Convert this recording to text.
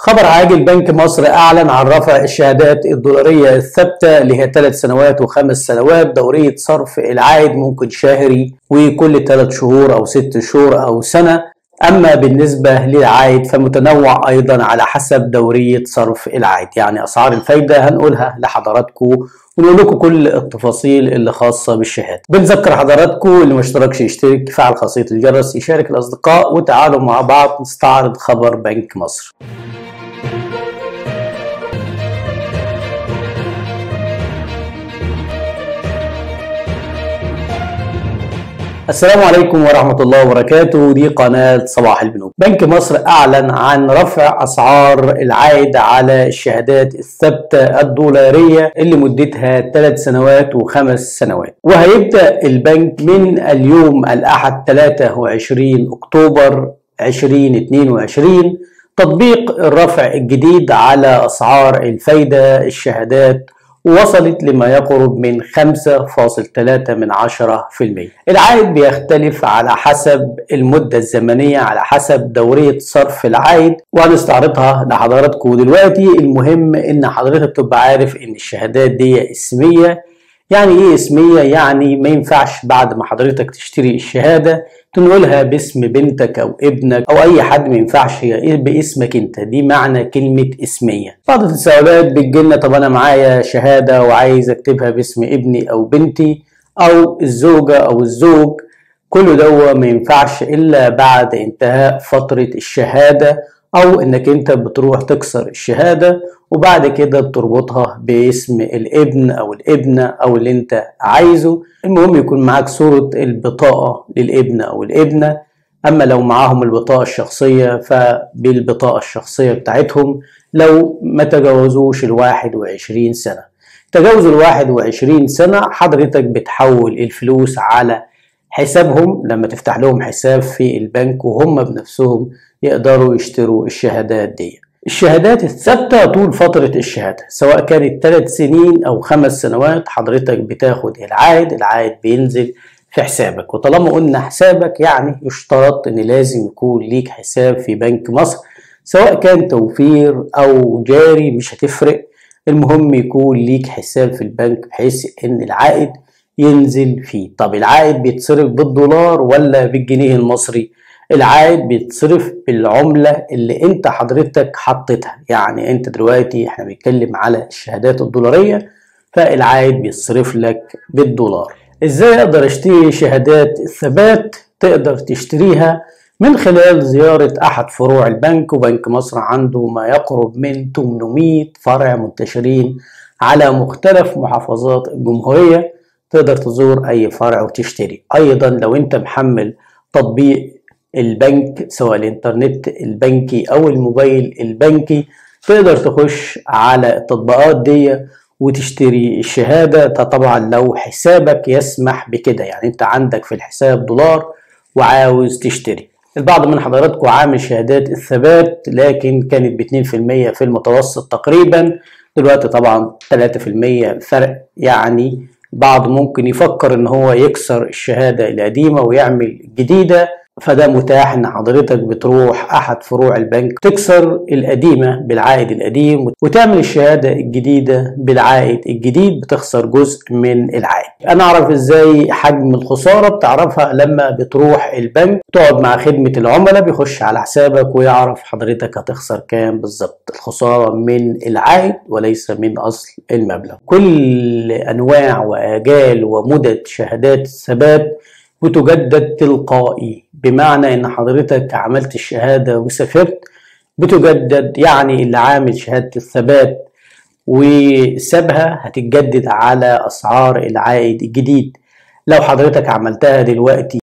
خبر عاجل بنك مصر أعلن عن رفع الشهادات الدولارية الثابتة اللي هي ثلاث سنوات وخمس سنوات دورية صرف العائد ممكن شهري وكل ثلاث شهور أو ست شهور أو سنة أما بالنسبة للعائد فمتنوع أيضا على حسب دورية صرف العائد يعني أسعار الفايدة هنقولها لحضراتكم ونقول لكم كل التفاصيل اللي خاصة بالشهادة بنذكر حضراتكم اللي ما اشتركش يشترك فعل خاصية الجرس يشارك الأصدقاء وتعالوا مع بعض نستعرض خبر بنك مصر السلام عليكم ورحمة الله وبركاته دي قناة صباح البنوك بنك مصر أعلن عن رفع أسعار العائد على الشهادات الثابتة الدولارية اللي مدتها ثلاث سنوات وخمس سنوات وهيبدأ البنك من اليوم الأحد 23 أكتوبر 2022 تطبيق الرفع الجديد على أسعار الفايدة الشهادات وصلت لما يقرب من 5.3 من 10% العائد بيختلف على حسب المدة الزمنية على حسب دورية صرف العائد وهنستعرضها لحضراتكم دلوقتي المهم ان حضرتك تبقى عارف ان الشهادات دي اسمية يعني ايه اسمية يعني ما ينفعش بعد ما حضرتك تشتري الشهادة تنقلها باسم بنتك او ابنك او اي حد ما ينفعش هي باسمك انت دي معنى كلمة اسمية بعض التساؤلات بتجيلنا طب انا معايا شهادة وعايز اكتبها باسم ابني او بنتي او الزوجة او الزوج كل ده ما ينفعش الا بعد انتهاء فترة الشهادة او انك انت بتروح تكسر الشهادة وبعد كده بتربطها باسم الابن او الابنة او اللي انت عايزه المهم يكون معاك صورة البطاقة للابن او الابنة اما لو معاهم البطاقة الشخصية فبالبطاقة الشخصية بتاعتهم لو ما تجاوزوش الواحد وعشرين سنة تجاوز الواحد وعشرين سنة حضرتك بتحول الفلوس على حسابهم لما تفتح لهم حساب في البنك وهم بنفسهم يقدروا يشتروا الشهادات دي الشهادات الثابتة طول فترة الشهادة سواء كانت ثلاث سنين أو خمس سنوات حضرتك بتاخد العائد العائد بينزل في حسابك وطالما قلنا حسابك يعني يشترط ان لازم يكون ليك حساب في بنك مصر سواء كان توفير او جاري مش هتفرق المهم يكون ليك حساب في البنك بحيث ان العائد ينزل فيه طب العائد بيتصرف بالدولار ولا بالجنيه المصري العائد بيتصرف بالعملة اللي انت حضرتك حطيتها يعني انت دلوقتي احنا بنتكلم على الشهادات الدولارية فالعائد بيتصرف لك بالدولار ازاي اقدر اشتري شهادات الثبات تقدر تشتريها من خلال زيارة أحد فروع البنك وبنك مصر عنده ما يقرب من 800 فرع منتشرين على مختلف محافظات الجمهورية تقدر تزور أي فرع وتشتري أيضا لو أنت محمل تطبيق البنك سواء الانترنت البنكي او الموبايل البنكي تقدر تخش على التطبيقات دي وتشتري الشهادة ده طبعا لو حسابك يسمح بكده يعني انت عندك في الحساب دولار وعاوز تشتري البعض من حضراتكم عامل شهادات الثبات لكن كانت ب 2% في المتوسط تقريبا دلوقتي طبعا 3% فرق يعني بعض ممكن يفكر ان هو يكسر الشهادة القديمة ويعمل جديدة فده متاح ان حضرتك بتروح احد فروع البنك تكسر القديمة بالعائد القديم وتعمل الشهادة الجديدة بالعائد الجديد بتخسر جزء من العائد انا اعرف ازاي حجم الخسارة بتعرفها لما بتروح البنك تقعد مع خدمة العملاء بيخش على حسابك ويعرف حضرتك هتخسر كام بالظبط الخسارة من العائد وليس من اصل المبلغ كل انواع واجال ومدد شهادات الثبات بتجدد تلقائي بمعنى ان حضرتك عملت الشهاده وسافرت بتجدد يعني اللي عامل شهاده الثبات وسابها هتتجدد على اسعار العائد الجديد لو حضرتك عملتها دلوقتي